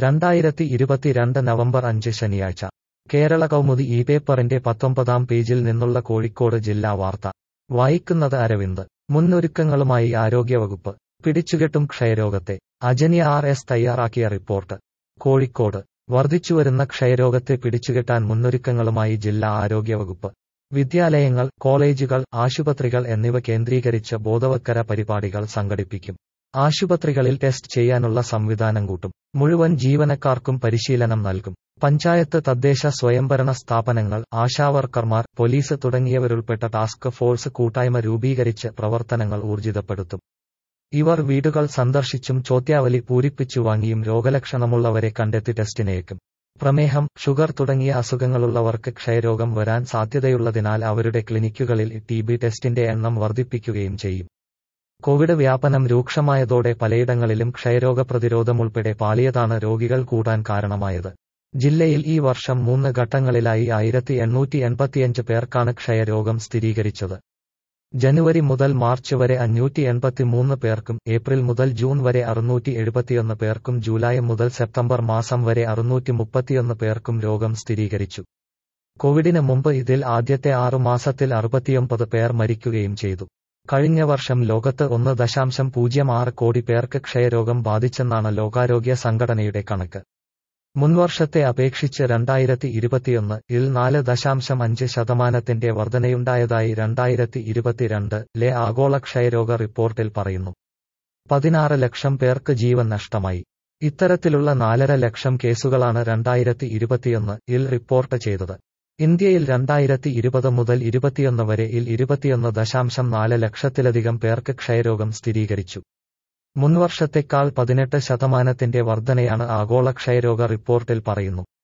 രണ്ടായിരത്തി ഇരുപത്തിരണ്ട് നവംബർ അഞ്ച് ശനിയാഴ്ച കേരള കൗമുദി ഈ പേപ്പറിന്റെ പത്തൊമ്പതാം പേജിൽ നിന്നുള്ള കോഴിക്കോട് ജില്ലാ വാർത്ത വായിക്കുന്നത് അരവിന്ദ് മുന്നൊരുക്കങ്ങളുമായി ആരോഗ്യവകുപ്പ് പിടിച്ചുകെട്ടും ക്ഷയരോഗത്തെ അജന്യ ആർ എസ് തയ്യാറാക്കിയ റിപ്പോർട്ട് കോഴിക്കോട് വർദ്ധിച്ചുവരുന്ന ക്ഷയരോഗത്തെ പിടിച്ചുകെട്ടാൻ മുന്നൊരുക്കങ്ങളുമായി ജില്ലാ ആരോഗ്യവകുപ്പ് വിദ്യാലയങ്ങൾ കോളേജുകൾ ആശുപത്രികൾ എന്നിവ കേന്ദ്രീകരിച്ച് ബോധവത്കര പരിപാടികൾ സംഘടിപ്പിക്കും ആശുപത്രികളിൽ ടെസ്റ്റ് ചെയ്യാനുള്ള സംവിധാനം കൂട്ടും മുഴുവൻ ജീവനക്കാർക്കും പരിശീലനം നൽകും പഞ്ചായത്ത് തദ്ദേശ സ്വയംഭരണ സ്ഥാപനങ്ങൾ ആശാവർക്കർമാർ പോലീസ് തുടങ്ങിയവരുൾപ്പെട്ട ടാസ്ക് ഫോഴ്സ് കൂട്ടായ്മ രൂപീകരിച്ച് പ്രവർത്തനങ്ങൾ ഊർജിതപ്പെടുത്തും ഇവർ വീടുകൾ സന്ദർശിച്ചും ചോദ്യാവലി പൂരിപ്പിച്ചു വാങ്ങിയും രോഗലക്ഷണമുള്ളവരെ കണ്ടെത്തി ടെസ്റ്റിനേക്കും പ്രമേഹം ഷുഗർ തുടങ്ങിയ അസുഖങ്ങളുള്ളവർക്ക് ക്ഷയരോഗം വരാൻ സാധ്യതയുള്ളതിനാൽ അവരുടെ ക്ലിനിക്കുകളിൽ ടി ബി ടെസ്റ്റിന്റെ എണ്ണം വർദ്ധിപ്പിക്കുകയും ചെയ്യും കോവിഡ് വ്യാപനം രൂക്ഷമായതോടെ പലയിടങ്ങളിലും ക്ഷയരോഗ പ്രതിരോധമുൾപ്പെടെ പാളിയതാണ് രോഗികൾ കൂടാൻ കാരണമായത് ജില്ലയിൽ ഈ വർഷം മൂന്ന് ഘട്ടങ്ങളിലായി ആയിരത്തി എണ്ണൂറ്റി എൺപത്തിയഞ്ച് പേർക്കാണ് ക്ഷയരോഗം സ്ഥിരീകരിച്ചത് ജനുവരി മുതൽ മാർച്ച് വരെ അഞ്ഞൂറ്റി എൺപത്തിമൂന്ന് പേർക്കും ഏപ്രിൽ മുതൽ ജൂൺ വരെ അറുന്നൂറ്റി എഴുപത്തിയൊന്ന് പേർക്കും ജൂലൈ മുതൽ സെപ്റ്റംബർ മാസം വരെ അറുന്നൂറ്റി മുപ്പത്തിയൊന്ന് പേർക്കും രോഗം സ്ഥിരീകരിച്ചു കോവിഡിന് മുമ്പ് ഇതിൽ ആദ്യത്തെ ആറു മാസത്തിൽ അറുപത്തിയൊമ്പത് പേർ മരിക്കുകയും ചെയ്തു കഴിഞ്ഞ വർഷം ലോകത്ത് ഒന്ന് ദശാംശം പൂജ്യം ആറ് കോടി പേർക്ക് ക്ഷയരോഗം ബാധിച്ചെന്നാണ് ലോകാരോഗ്യ സംഘടനയുടെ കണക്ക് മുൻവർഷത്തെ അപേക്ഷിച്ച് രണ്ടായിരത്തി ഇരുപത്തിയൊന്ന് ഇൽ നാല് ദശാംശം അഞ്ച് ശതമാനത്തിന്റെ വർധനയുണ്ടായതായി രണ്ടായിരത്തി ഇരുപത്തിരണ്ട് ലെ ആഗോള ക്ഷയരോഗ റിപ്പോർട്ടിൽ പറയുന്നു പതിനാറ് ലക്ഷം പേർക്ക് ജീവൻ നഷ്ടമായി ഇത്തരത്തിലുള്ള നാലര ലക്ഷം കേസുകളാണ് രണ്ടായിരത്തി ഇരുപത്തിയൊന്ന് ഇൽ റിപ്പോർട്ട് ചെയ്തത് ഇന്ത്യയിൽ രണ്ടായിരത്തി ഇരുപത് മുതൽ ഇരുപത്തിയൊന്ന് വരെ ഇൽ ഇരുപത്തിയൊന്ന് ദശാംശം നാല് ലക്ഷത്തിലധികം പേർക്ക് ക്ഷയരോഗം സ്ഥിരീകരിച്ചു മുൻവർഷത്തെക്കാൾ പതിനെട്ട് ശതമാനത്തിന്റെ വർധനയാണ് ആഗോള ക്ഷയരോഗ റിപ്പോർട്ടിൽ പറയുന്നു